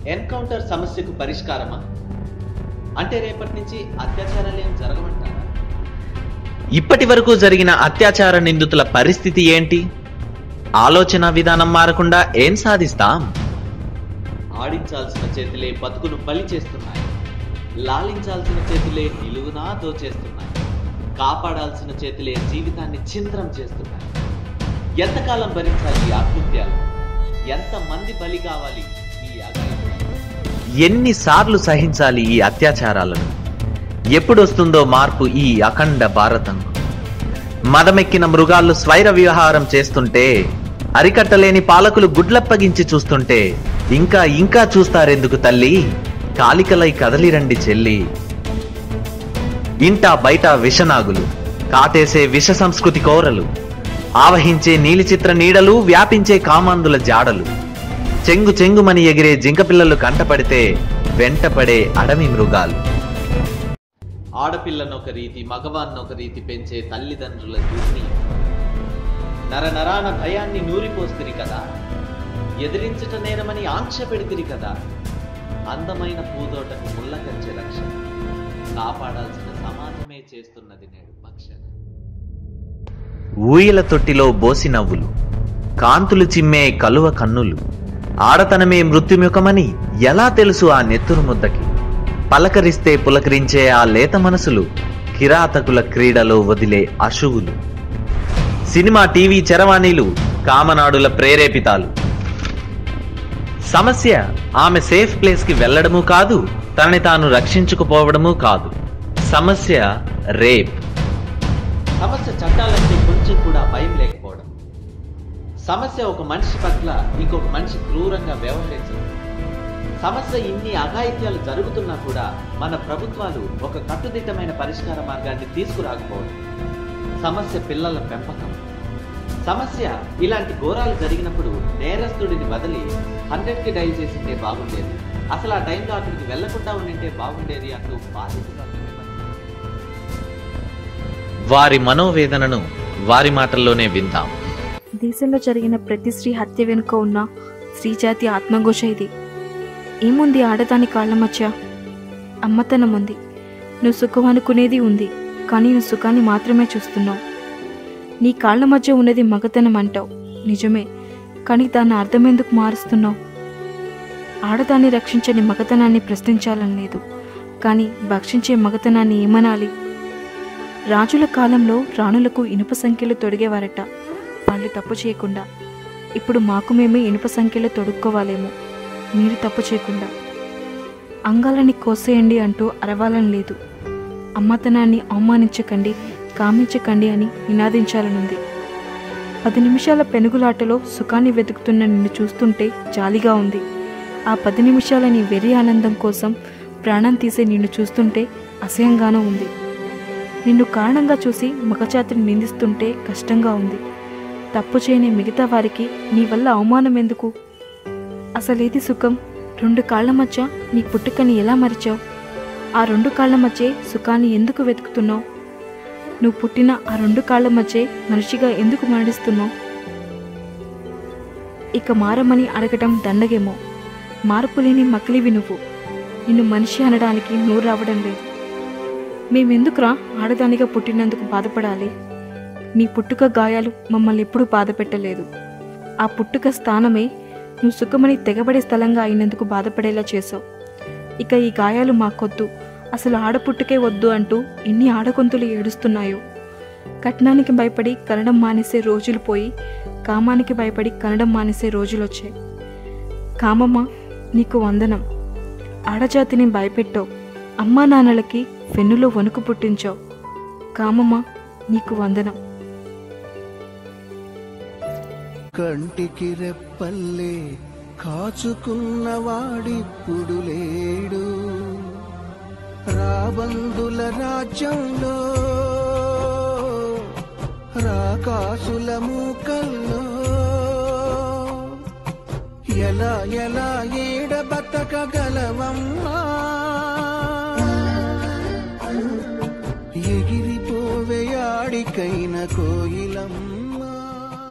encounter సమస్యకు పరిష్కారమా అంటే రేపటి నుంచి అత్యాచారాలు ఏం జరగమంటారా ఇప్పటి వరకు జరిగిన అత్యాచార నిందితుల పరిస్థితి ఏంటి ఆలోచన విధానం మారకుండా ఏం సాధిస్తాం ఆడించాల్సిన చేతులే బతుకును బలి చేస్తున్నాయి లాలించాల్సిన చేతులే నిలువునా దోచేస్తున్నాయి కాపాడాల్సిన చేతులే జీవితాన్ని ఛిద్రం చేస్తున్నాయి ఎంతకాలం భరించాలి ఈ ఆకృత్యాలు ఎంతమంది బలి కావాలి ఈ అగాయిత్యాలు ఎన్నిసార్లు సహించాలి ఈ అత్యాచారాలను ఎప్పుడొస్తుందో మార్పు ఈ అఖండ భారతం మదమెక్కిన మృగాళ్ళు స్వైర విహారం చేస్తుంటే అరికట్టలేని పాలకులు గుడ్లప్పగించి చూస్తుంటే ఇంకా ఇంకా చూస్తారెందుకు తల్లి కాలికలై కదలిరండి చెల్లి ఇంటా బయట విషనాగులు కాటేసే విష సంస్కృతి కోరలు ఆవహించే నీలిచిత్ర నీడలు వ్యాపించే కామాందుల జాడలు చెంగు చెంగుమని ఎగిరే జింకపిల్లలు కంటపడితే వెంటపడే అడవి మృగాలు ఆడపిల్లనొక రీతి మగవాన్నొక రీతి పెంచే తల్లిదండ్రుల దుర్నీతి నర నరాన భయాన్ని నూరిపోస్తిరి కదా ఎదిరించట నేరమని ఆంక్ష పెడితిరి కదా అందమైన పూదోటకు ముళ్ళ కంచె రక్షణ కాపాడాల్సిన సమాజమే చేస్తున్నది నేడు భక్షణ ఊయల తొట్టిలో బోసి నవ్వులు కాంతులు చిమ్మే కలువ కన్నులు ఆడతనమే మృత్యుముఖమని ఎలా తెలుసు ఆ నెత్తురు ముద్దకి పలకరిస్తే పులకరించే ఆ లేత మనసులు కిరాతకుల క్రీడలో వదిలే అశువులు సినిమా టీవీ చరవాణీలు కామనాడుల ప్రేరేపితాలు సమస్య ఆమె సేఫ్ ప్లేస్ కి వెళ్ళడము కాదు తనని తాను రక్షించుకుపోవడము కాదు సమస్య రేప్ సమస్య చట్టాలంటే కొంచెం కూడా భయం లేకపోవడం సమస్య ఒక మనిషి పట్ల ఇంకొక మనిషి క్రూరంగా వ్యవహరించడం సమస్య ఇన్ని అఘాయిత్యాలు జరుగుతున్నా కూడా మన ప్రభుత్వాలు ఒక కట్టుదిట్టమైన పరిష్కార మార్గాన్ని తీసుకురాకపోవడం సమస్య పిల్లల పెంపకం సమస్య ఇలాంటి ఘోరాలు జరిగినప్పుడు నేరస్తుడిని వదిలి హండ్రెడ్ కి డైల్ చేసింటే బాగుండేది అసలు ఆ టైంలో అక్కడికి వెళ్లకుండా ఉండింటే బాగుండేది అంటూ బాధితులు వారి మనోవేదనను వారి మాటల్లోనే విందాం దేశంలో జరిగిన ప్రతి స్త్రీ హత్య వెనుక ఉన్న స్త్రీజాతి ఆత్మఘోష ఇది ఏముంది ఆడదాని కాళ్ళ మధ్య అమ్మతనం ఉంది నువ్వు సుఖం అనుకునేది ఉంది కానీ నువ్వు సుఖాన్ని మాత్రమే చూస్తున్నావు నీ కాళ్ళ మధ్య ఉన్నది మగతనం అంటావు నిజమే కానీ దాన్ని అర్థమెందుకు మారుస్తున్నావు ఆడదాన్ని రక్షించని మగతనాన్ని ప్రశ్నించాలని లేదు కానీ భక్షించే మగతనాన్ని ఏమనాలి రాజుల కాలంలో రాణులకు ఇనుప సంఖ్యలు తొడిగేవారట వాళ్ళు తప్పు చేయకుండా ఇప్పుడు మాకు మేమే ఇనుప సంఖ్యలో తొడుక్కోవాలేమో మీరు తప్పు చేయకుండా అంగాలని కోసేయండి అంటూ అరవాలని లేదు అమ్మతనాన్ని అవమానించకండి కామించకండి అని నినాదించాలనుంది పది నిమిషాల పెనుగులాటలో సుఖాన్ని వెతుకుతున్న నిన్ను చూస్తుంటే జాలిగా ఉంది ఆ పది నిమిషాల నీ వెర్రి ఆనందం కోసం ప్రాణం తీసే నిన్ను చూస్తుంటే అసహ్యంగానూ ఉంది నిన్ను కారణంగా చూసి మగజాతిని నిందిస్తుంటే కష్టంగా ఉంది తప్పు చేయని మిగతా వారికి నీ వల్ల అవమానం ఎందుకు అసలేది సుఖం రెండు కాళ్ళ మధ్య నీ పుట్టుకని ఎలా మరిచావు ఆ రెండు కాళ్ళ మధ్య సుఖాన్ని ఎందుకు వెతుకుతున్నావు నువ్వు పుట్టిన ఆ రెండు కాళ్ళ మధ్య మనిషిగా ఎందుకు మరణిస్తున్నావు ఇక మారమని అడగటం దండగేమో మార్పు లేని మకిలివి నువ్వు నిన్ను మనిషి అనడానికి నోరు రావడం లేదు మేమెందుకురా ఆడదానిగా పుట్టినందుకు బాధపడాలి నీ పుట్టుక గాయాలు మమ్మల్ని ఎప్పుడూ బాధ పెట్టలేదు ఆ పుట్టుక స్థానమే నువ్వు సుఖమని తెగబడే స్థలంగా అయినందుకు బాధపడేలా చేసావు ఇక ఈ గాయాలు మాకొద్దు అసలు ఆడపుట్టుకే వద్దు అంటూ ఎన్ని ఆడగొంతులు ఏడుస్తున్నాయో కట్నానికి భయపడి కనడం మానేసే రోజులు పోయి కామానికి భయపడి కనడం మానేసే రోజులు వచ్చాయి కామమ్మ నీకు వందనం ఆడజాతిని భయపెట్టావు అమ్మా నాన్నలకి వెన్నులో వణుకు పుట్టించావు కామమ్మ నీకు వందనం కంటికి రెప్పల్లే కాచుకున్న వాడిప్పుడు లేడు రాబందుల రాజ్యంలో రాకాసుల మూకల్లో ఎలా ఎలా ఏడ బతకగలవమ్మా ఎగిరిపోవే ఆడికైన కోయిలమ్మ